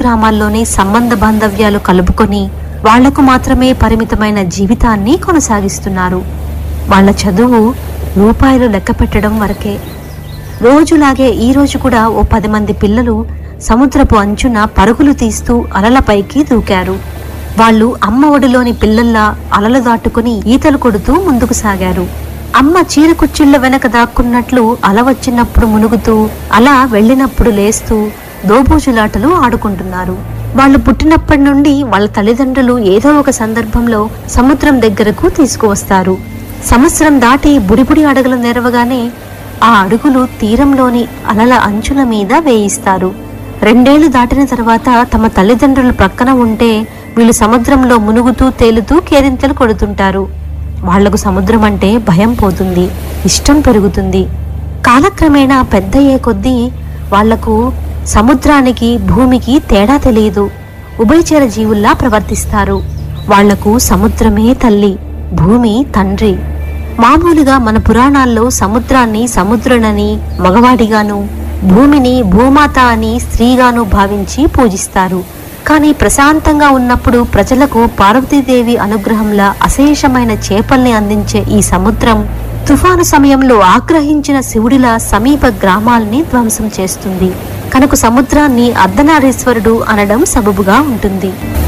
గ్రామాల్లోని సంబంధ బాంధవ్యాలు కలుపుకొని వాళ్లకు మాత్రమే పరిమితమైన జీవితాన్ని కొనసాగిస్తున్నారు వాళ్ళ చదువు రూపాయలు లెక్క పెట్టడం వరకే రోజులాగే ఈ రోజు కూడా ఓ పది మంది పిల్లలు సముద్రపు అంచున పరుగులు తీస్తూ అలలపైకి దూకారు వాళ్ళు అమ్మ ఒడిలోని పిల్లల్లా అలలు దాటుకుని ఈతలు కొడుతూ ముందుకు సాగారు అమ్మ చీర కుచ్చిళ్ళ వెనక దాక్కున్నట్లు అల వచ్చినప్పుడు మునుగుతూ అలా వెళ్ళినప్పుడు లేస్తూ దోబూజులాటలు ఆడుకుంటున్నారు వాళ్ళు పుట్టినప్పటి నుండి వాళ్ళ తల్లిదండ్రులు ఏదో ఒక సందర్భంలో సముద్రం దగ్గరకు తీసుకువస్తారు సంవత్సరం దాటి బుడిబుడి అడుగులు నెరవగానే ఆ అడుగులు తీరంలోని అలల అంచుల మీద వేయిస్తారు రెండేళ్లు దాటిన తర్వాత తమ తల్లిదండ్రులు ప్రక్కన ఉంటే వీళ్ళు సముద్రంలో మునుగుతూ తేలుతూ కేరింతలు కొడుతుంటారు వాళ్లకు సముద్రం అంటే భయం పోతుంది ఇష్టం పెరుగుతుంది కాలక్రమేణా పెద్దయ్యే కొద్దీ వాళ్లకు సముద్రానికి భూమికి తేడా తెలియదు ఉభయచర జీవుల్లా ప్రవర్తిస్తారు వాళ్లకు సముద్రమే తల్లి భూమి తండ్రి మామూలుగా మన పురాణాల్లో సముద్రాన్ని సముద్రునని మగవాడిగాను భూమిని భూమాత అని స్త్రీగాను భావించి పూజిస్తారు కానీ ప్రశాంతంగా ఉన్నప్పుడు ప్రజలకు పార్వతీదేవి అనుగ్రహంలా అశేషమైన చేపల్ని అందించే ఈ సముద్రం తుఫాను సమయంలో ఆగ్రహించిన శివుడిలా సమీప గ్రామాల్ని ధ్వంసం చేస్తుంది కనుక సముద్రాన్ని అర్ధనారీశ్వరుడు అనడం సబబుగా ఉంటుంది